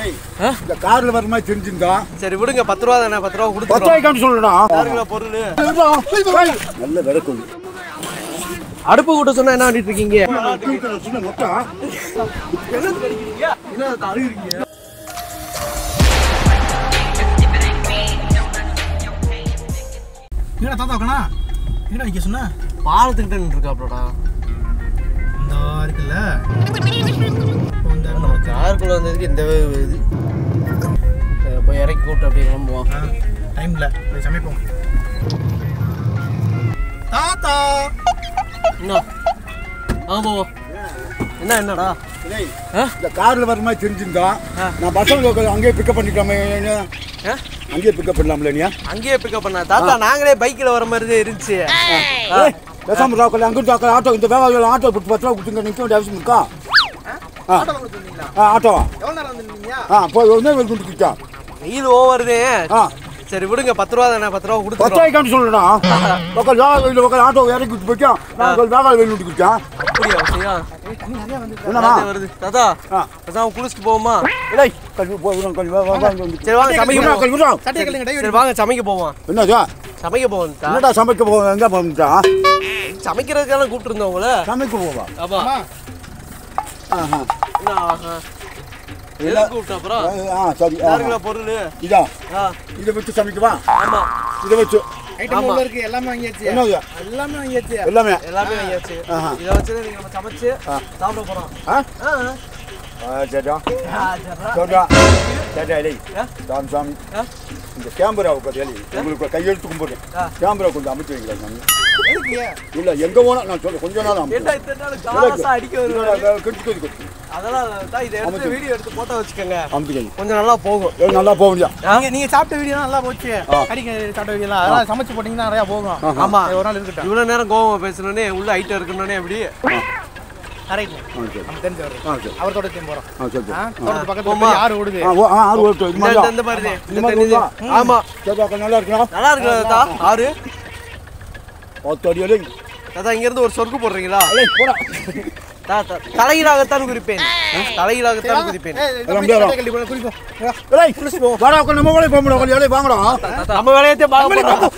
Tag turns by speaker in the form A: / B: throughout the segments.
A: ஆ?
B: இந்த கார்ல வர மாதிரி தெரிஞ்சிருந்தா
A: சரி விடுங்க பத்து ரூபா தானே பத்து ரூபா
B: பத்து
A: கொடுத்துருவோம்
B: ரூபாய்க்கான்னு சொல்லடா
A: யாருங்களா பொருள்
B: நல்ல விலை கொள்ளு
A: அடுப்பு கூட்ட சொன்னா என்ன பண்ணிட்டு இருக்கீங்க
B: சின்ன மொத்தம்
C: என்னடா தாத்தா கணா என்னடா நிக்க சொன்ன
A: பாலத்துக்கிட்ட நின்று இருக்காப்லடா
C: இந்த இருக்குல்ல இந்த
A: நம்ம காருக்குள்ள வந்ததுக்கு இந்த இது அஹ் போய் இறக்கி கூட்டு அப்படியே கிளம்புவோம்
C: டைம்ல போய் சமைப்போம் தாத்தா
A: என்ன ஆ போவோம் என்ன என்னடா
B: டேய்,
A: ஆ?
B: இந்த கார்ல வர மாதிரி தெரிஞ்சிருந்தா
A: ஆ.
B: நான் பசங்க அங்கேயே பிக்கப் பண்ணிக்கலாமே என்ன?
A: ஆ?
B: அங்கேயே பிக்கப் பண்ணலாம்ல நீ
A: அங்கேயே பிக்கப் பண்ண தாத்தா நாங்களே பைக்கில் வர மாதிரி தான் இருந்துச்சு
B: ஏய், பேசாம ராக்கல அங்கிட்டு ராக்கல ஆட்டோ இந்த வேலை ஆட்டோ கொடுத்து பத்து ரூபா கொடுத்துங்க நிற்க வேண்டிய அவசியம் இருக்கா ஆ ஆ ஆட்டோவா
C: எவ்வளோ நேரம் வந்துருந்தீங்க
B: ஆ போய் ஒன்றே வெளி கொடுத்துக்கிட்டா
A: வெயில் ஓவருதே
B: ஆ
A: சரி விடுங்க பத்து ரூபா தானே பத்து ரூபா
B: பத்து
A: கொடுத்துருவோம்
B: ரூபாய்க்கான்னு சொல்லடா உக்கால் வேலை வெளியில் உக்கால் ஆட்டோ இறக்கி விட்டு போய்க்கா நான் உங்கள் வேலை வெளியில் விட்டுக்கிட்டேன்
A: அப்படியா விஷயம்
B: என்னம்மா
A: தாத்தா வருது தாத்தா
B: ஆ.
A: பேசாம குளிச்சுட்டு போவோமா
B: இல்லை கல்வி போய் விடுறோம் கல்வி வா, வா, வா, இங்க வந்து.
A: சரி வாங்க சமைக்க
B: விடுறா,
A: போவோம்
B: கல்வி விடுறா.
C: சட்டை கல்லுங்க
A: சரி வாங்க சமைக்க போவோம்
B: என்னது
A: சமைக்க போவோம் தா.
B: என்னடா சமைக்க போவோம் எங்கே போகிறா
A: சமைக்கிறதுக்காக கூப்பிட்டு இருந்தோம் உங்களை
B: சமைக்க போவா
A: ஆமா
B: ஆஹா
A: என்ன ஆஹா. எதுக்கு கூப்பிட்ட அப்புறம்
B: ஆ சரி ஆ,
A: யாருங்களா பொருள்
B: இதா
A: ஆ
B: இதை வச்சு சமைக்கவா
A: ஆமா
B: இதை வச்சு
C: ஐட்டம்
A: ஆமா.
C: உள்ள இருக்கு எல்லாமே வாங்கியாச்சு
B: என்னது
C: எல்லாமே வாங்கியாச்சு
B: எல்லாமே
A: எல்லாமே வாங்கியாச்சு
B: ஆஹா.
A: இதை வச்சு நீங்க நம்ம சமைச்சு
B: ஆ.
A: சாப்பிட போறோம்
B: ஆ
A: ஆ.
B: ஆ, சரிடா
A: ஆ, சரிடா.
B: சரிடா சரிடா இல்லை
A: ஆ?
B: சாமி சாமி
A: ஆ?
B: இந்த கேமராவுக்கு சொல்லி உங்களுக்கு கையெழுத்து கும்பிடுறேன்
A: ஆ.
B: கேமரா கொஞ்சம் அமைச்சு வைங்களா சாமி
C: எதுக்கு
B: இல்லை எங்கே போனால் நான் சொல்றேன் கொஞ்ச நாள்
A: ஏன்டா இத்தனை நாள் காலசா அடிக்க வருவாரு?
B: கெட்டு கெட்டு கெட்டு
A: அதெல்லாம் தான் இதை எடுத்து
B: அமைச்சு.
A: வீடியோ எடுத்து போட்டோ வச்சுக்கோங்க
B: அமைச்சு
A: கொஞ்சம் நல்லா போகும்
B: வைங்க நல்லா போக முடியும்
C: நீங்க நீங்க சாப்பிட்ட வீடியோ நல்லா போச்சு
B: ஆ.
C: கடிக்க சாப்பிட்ட வீடியோ அதெல்லாம் சமைச்சு போட்டீங்கன்னா நிறைய போகும்
B: ஆஹா.
A: ஆமா
C: இது ஒரு நாள் இருக்கட்டும்
A: இவ்வளவு நேரம் கோவம் பேசணுன்னே உள்ள ஐட்டம் இருக்கணும்னே எப்படி
C: கரெக்ட்
B: ஆ சரி
C: நம்ம தெரிஞ்சவர்
B: ஆ சரி
C: அவர் தோட்டத்தையும் போறோம்
B: ஆ சரி
C: ஆ,
B: சரி
C: தோட்டத்து பக்கத்துல
A: போமா.
C: பெரிய ஆறு ஓடுது
B: ஆ ஓ ஆ ஆறு ஓட்டு இது
A: இந்த-
B: மாதிரி
A: இந்த- இந்த மாதிரி தான்.
B: இந்த
A: இந்த
B: மாதிரி
A: தண்ணி
B: வருதா?
A: தான். ஆமா
B: சரி அக்கா, நல்லா இருக்கா
A: நல்லா இருக்கு தாத்தா ஆறு
B: பத்து அடி அடி
A: தாத்தா இங்க இருந்து ஒரு சொருக்கு போடுறீங்களா
B: அலே போடா
A: தாத்தா தலைகீழாகத்தான் குறிப்பேன் தலைகீழாகத்தான் குறிப்பேன்
C: குளிப்போம்
B: ஏய் வாடா உட்கார் நம்ம வேலைக்கு போக முடியும் ஏழை வாங்கடா
A: நம்ம வேலையத்தை பார்க்க போறோம்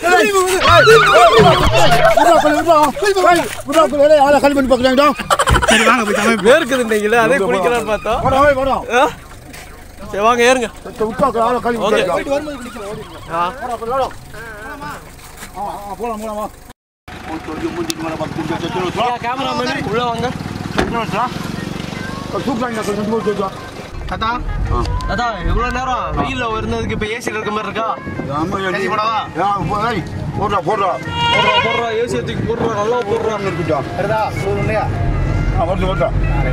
B: கல்வி பண்ணி பார்க்குறாங்கடா
C: சரி வாங்க போய் சமைப்போம்
A: வேர்க்குது நீங்களே அதே குளிக்கலாம்னு பார்த்தோம்
B: வாடா வாடா, வாடா
A: ஆ? சரி வாங்க ஏறுங்க
B: உட்காந்து ஆளை கல்வி
A: ஓகே.
B: பண்ணிக்கலாம்
C: வரும்போது குளிக்கிறோம்
A: ஆ.
B: வாடா போடா வாடா ஆ ஆ போலாம் போலாம் வா மூஞ்சிக்கு மேலே பார்த்து
A: ஐயா, கேமராமேன் உள்ள வாங்க
B: சூப்பராங்க கொஞ்சம் மூச்சு
C: தாத்தா
A: தாத்தா எவ்வளவு நேரம் வெயில்ல இருந்ததுக்கு இப்ப ஏசில இருக்க மாதிரி இருக்கா
C: ஏசி போடவா?
B: போடுறா போடுறா
A: போடுறா போடுறா ஏசி தூக்கி போடுறா நல்லா போடுறா
B: இருக்கட்டா
C: வருதா சூடு இல்லையா
B: ஆ வருது வருதா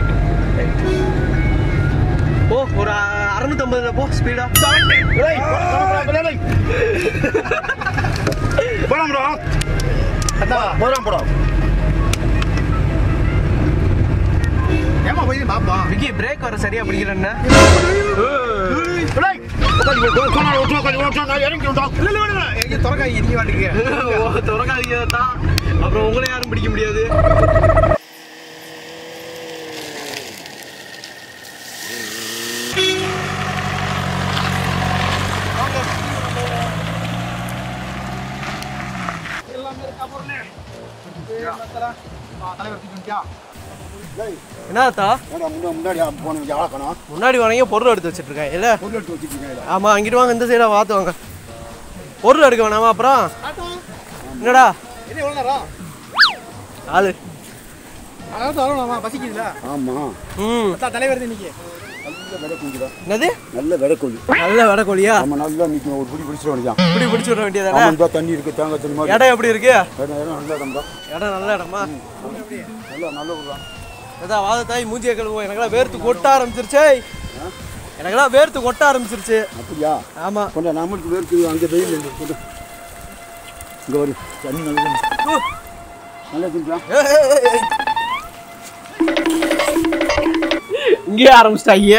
A: போ ஒரு அறுநூத்தம்பதுல போ ஸ்பீடா
B: போடாம்டா
C: தாத்தா
B: போடாம் போடா
C: ஏமா போய் பாப்பா
A: விக்கி பிரேக் வர சரியா பிடிக்கிறேன்னு
C: எங்க திறக்காய் இறங்கி வாட்டுக்கு
A: திறக்காதீங்க தாத்தா அப்புறம் உங்களை யாரும் பிடிக்க முடியாது
C: எல்லாமே இருக்கா பொருளே தலைவர் தூக்கிட்டியா
A: என்ன தாத்தா
B: முன்னாடி போனவங்க ஆளக்கணும்
A: முன்னாடி வாங்க பொருள் எடுத்து வச்சிட்டு இருக்கேன் இல்ல
B: பொருள் எடுத்து வச்சுருக்கீங்க
A: ஆமா அங்கிட்டு வாங்க இந்த சைடா பார்த்து வாங்க பொருள் எடுக்க வேணாமா அப்புறம் என்னடா
C: இது எவ்வளோ நேரம்
A: ஆளு
C: அதாவது வரணுமா பசிக்குதுல
B: ஆமாம்
A: ம்
C: தாத்தா தலைவர் இன்னைக்கு
B: நல்ல விலை கொஞ்சம்
A: என்னது
B: நல்ல விலை கொஞ்சம்
A: நல்ல வடை கோழியா
B: நம்ம நல்லா நிற்கும் ஒரு பிடி பிடிச்சிட வேண்டியதான்
A: இப்படி பிடிச்சி விட வேண்டியதானே
B: ஆமாம் தான் தண்ணி இருக்குது தேங்காய் தண்ணி மாதிரி
A: இடம் எப்படி இருக்கு
B: இடம் இடம் நல்ல இடம் தான்
A: இடம் நல்ல இடமா
B: நல்லா நல்ல ஊர் தான்
A: அதான் வாத தாய் மூஞ்சியை கழுவோம் எனக்கெல்லாம் வேர்த்து கொட்ட ஆரம்பிச்சிருச்சே எனக்கெல்லாம் வேர்த்து கொட்ட ஆரம்பிச்சிருச்சு
B: அப்படியா
A: ஆமா
B: கொஞ்சம் நம்மளுக்கு வேர்க்கு அங்கே வெயில் இல்லை கொஞ்சம் இங்கே வரும் தண்ணி நல்லா நல்லா இருக்குங்களா
A: இங்கேயே ஆரம்பிச்சிட்டாங்க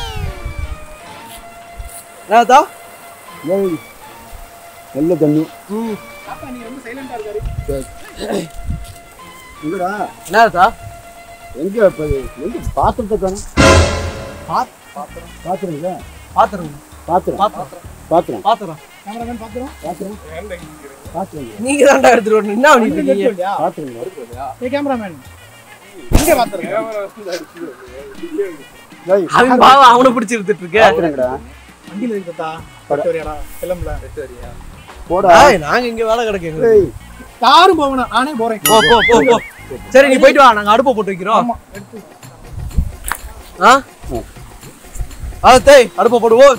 A: ஏதா
B: ஏய் நல்ல தண்ணி
A: ம்
C: தாத்தா நீ ரொம்ப சைலண்டா இருக்காரு
B: சரி எங்கடா
A: என்னதா
B: எங்கே இப்போ எங்கே பாத்திரத்தை தானே பாத்திரம் இல்லை
A: பாத்துருங்க
B: பாத்துறேன்
A: பாத்துறோம்
B: பாத்துறேன்
A: பாத்துறோம்
C: கேமராமேன் பாத்துறோம்
B: பாத்துறேன் பாத்துறேன்
A: நீங்க தான்டா எடுத்துட்டு வரணும் என்ன பண்ணிட்டு இருக்கீங்க
B: பாத்துறேன்
C: ஏ கேமராமேன் இங்க பாத்துறேன்
B: டேய்
A: அவன் பாவம் அவனை பிடிச்சி எடுத்துட்டு இருக்க
B: பாத்துறேங்கடா
C: வண்டியில இருக்கு தாத்தா பட்டு வரியாடா கிளம்பல
B: போடா
A: ஏய், நாங்க இங்க வேலை கிடக்கு
B: டேய்
C: யாரும் போகணும் நானே போறேன்
A: போ போ போ போ சரி நீ போயிட்டு வா நாங்க அடுப்பை போட்டு வைக்கிறோம்
C: ஆமா எடுத்து
A: ஆ ஆ தேய் அடுப்பை போடுவோம்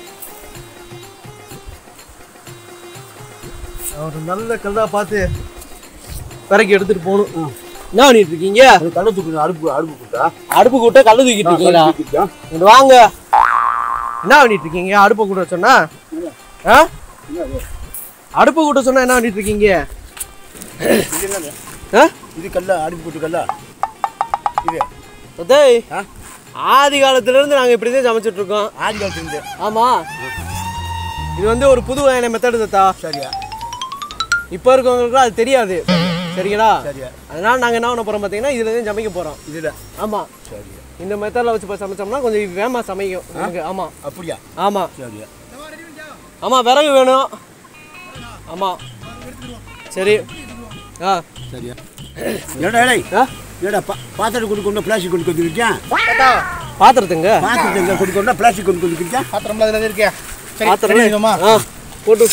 A: ஒரு நல்ல கல்லா பார்த்து பிறக்கி எடுத்துட்டு போகணும் என்ன பண்ணிட்டு இருக்கீங்க
B: அது கள்ள தூக்கு அடுப்பு அடுப்பு போட்டா
A: அடுப்பு கூட்ட கல்லு தூக்கிட்டு இருக்கீங்களா
B: தூக்கிட்டா
A: இங்க வாங்க என்ன பண்ணிட்டு இருக்கீங்க அடுப்பு கூட்ட சொன்னா ஆ அடுப்பு கூட்ட சொன்னா என்ன பண்ணிட்டு இருக்கீங்க
B: இது என்னது
A: ஆ
B: இது கல்ல அடுப்பு போட்டு கல்ல இது
A: டேய்
B: ஆ?
A: ஆதி காலத்துல இருந்து நாங்க இப்படி தான் சமைச்சிட்டு இருக்கோம்
B: ஆதி காலத்துல இருந்து
A: ஆமா இது வந்து ஒரு புது வகையான மெத்தடு தத்தா
B: சரியா
A: இப்போ இருக்கவங்களுக்கு அது தெரியாது சரிங்களா
B: சரியா
A: அதனால நாங்க என்ன பண்ண போறோம் பாத்தீங்கன்னா இதுல தான் சமைக்க போறோம்
B: இதுல
A: ஆமா
B: சரியா
A: இந்த மெத்தட்ல வச்சு இப்ப சமைச்சோம்னா கொஞ்சம் வேகமா சமைக்கும் நமக்கு ஆமா
B: அப்படியா
A: ஆமா
B: சரியா
A: ஆமா விறகு வேணும் ஆமா சரி ஆ
B: சரியா ஏடா ஏடா
A: ஆ
B: ஏடா பா பாத்திரம் கொடுக்கணும் பிளாஸ்டிக் கொண்டு வந்துருக்கேன்
C: தாத்தா
A: பாத்திரத்துங்க
B: பாத்திரத்தை எங்க கொடுக்கணும் பிளாஸ்டிக் கொண்டு வந்துருக்கேன்
C: பாத்திரம்ல அதுல இருக்கே சரி
A: பாத்திரம்
C: தெரியுமா
A: ஆ போட்டு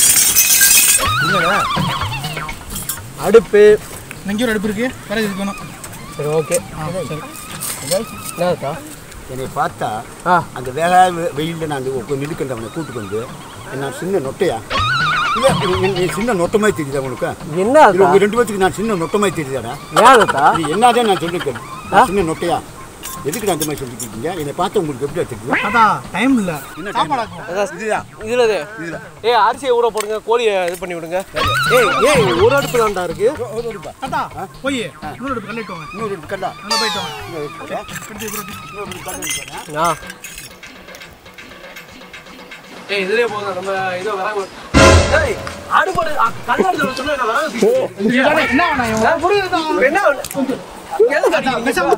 A: அடுப்பு
C: நெஞ்சூர் அடுப்பு இருக்கு பிறகு இருக்கணும்
A: சரி ஓகே
C: ஆ சரி
A: என்னக்கா
B: என்னை பார்த்தா
A: ஆ
B: அந்த வேலை வெயிலில் நான் உட்காந்து நிற்கின்றவனை கூப்பிட்டு வந்து நான் சின்ன நொட்டையா இல்லை நீ- நீ சின்ன நொட்டமாய் தெரியுதா உனக்கு
A: என்ன
B: இல்லை உங்க ரெண்டு பேத்துக்கு நான் சின்ன நொட்டமாய் தெரியுதாடா
A: ஏன்க்கா
B: நீ என்னதான் நான் சொல்லிருக்கேன் நான் சின்ன நொட்டையா எதுக்கு நான் அந்த மாதிரி சொல்லிட்டு இருக்கீங்க என்னை பார்த்து உங்களுக்கு எப்படி தெரியும்
C: தாத்தா டைம் இல்ல
B: என்ன
C: சாப்பாடு ஆக்கும்
B: இதுதான்
A: இதுல இது.
B: இதுதான்
A: ஏய் அரிசியை ஊற போடுங்க கோழியை இது பண்ணி விடுங்க ஏய் ஏய் ஒரு அடுப்பு தான்டா இருக்கு
B: ஒரு ரூபா
C: தாத்தா போய் இன்னொரு அடுப்பு கல்லிட்டு வாங்க
B: இன்னொரு ரூபா கல்லா
C: நல்லா போயிட்டு வாங்க
B: இன்னொரு ரூபா
C: எடுத்து இப்படி
B: இன்னொரு ரூபா கல்லா
A: ஆ ஏய் இதுலயே போங்க நம்ம இதோ விறகு ஏய் அடுப்பு கல்யாணத்துல சொன்னா நான் விறகு தூக்கிட்டு இருக்கேன்.
C: என்ன வேணா இவன் புரியுதா
A: என்ன எதுக்கு அடிக்கிறீங்க?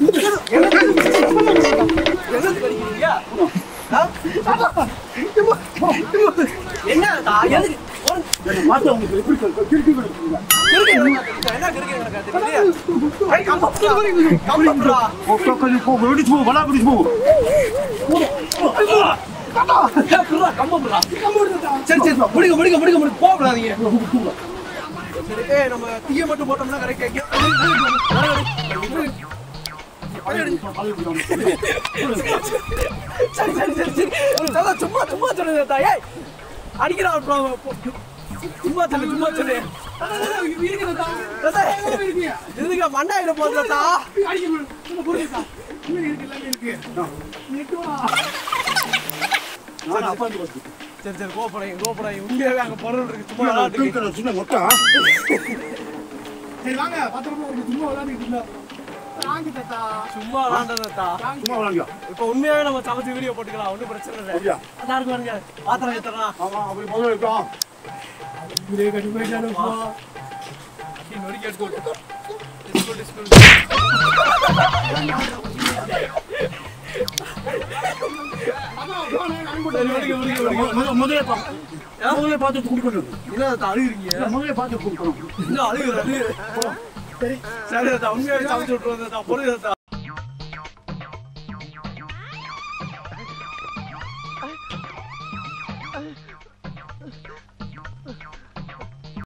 A: எதுக்கு அடிக்கிறீங்க? ஆ? என்னடா? எதுக்கு? ஒரு
B: என்னை பார்த்து உங்களுக்கு எப்படி தெரியும்? கிறுக்கி விடுறீங்க.
A: கிறுக்கு நடக்காது. என்ன கிறுக்கு நடக்காது? தெரியுது? ஐய், கம்பப்புடா. கம்பப்புடா.
B: போ, போ, கொஞ்சம் போ, வெடிச்சு போ, வலா வெடிச்சு போ.
A: ஏய், புடுறா, கம்பப்புடா. சரி சரி முடிங்க முடிங்க முடிங்க முடிங்க போகக்கூடாதீங்க சரி ஏய் நம்ம தீயை மட்டும் போட்டோம்னா கரெக்ட் சரி சரி சரி சரி தாத்தா, சும்மா சும்மா சொல்லுங்க தாத்தா. ஏய் அடிக்கிறான் அப்புறம் போ. சும்மா சொல்லு சும்மா சொல்லு தாத்தா, இதுக்கு மண்ணாயிட போகுது தாத்தா
B: நான் அப்பா வந்து பார்த்து.
A: சரி சரி கோப்படாங்க கோப்படாங்க உண்மையாவே அங்க பொருள் இருக்கு சும்மா விளையாட்டுக்கு.
B: இருக்கிற சின்ன மொட்டை
C: சரி வாங்க பாத்திரமா ஒரு சும்மா விளையாடிட்டு இருந்தா வாங்க தாத்தா
A: சும்மா விளையாண்டது தாத்தா
B: சும்மா விளாண்டியா
A: இப்போ உண்மையாவே நம்ம சமைச்சு வீடியோ போட்டுக்கலாம் ஒன்றும் பிரச்சனை இல்லை
B: அப்படியா?
A: அதான் இருக்கு பாருங்க பாத்திரம் ஏத்தலாம்
B: ஆமா அப்படி முதல்ல இருக்கோம்
C: இதே கட்டி போயிட்டாலும்
A: நொறுக்கி எடுத்து விட்டு டிஸ்கோ டிஸ்கோ
B: முதல்ல முதல்ல பார்த்து முதல்ல பார்த்து குடிக்கணும்
A: என்ன தாத்தா அழுகுறீங்க
B: முதல்ல பார்த்து குடிக்கணும்
A: என்ன அழுகுற அழுகுற சரி சரி தாத்தா உண்மையாவே சமைச்சு விட்டுருவோம் தாத்தா பொருள் தாத்தா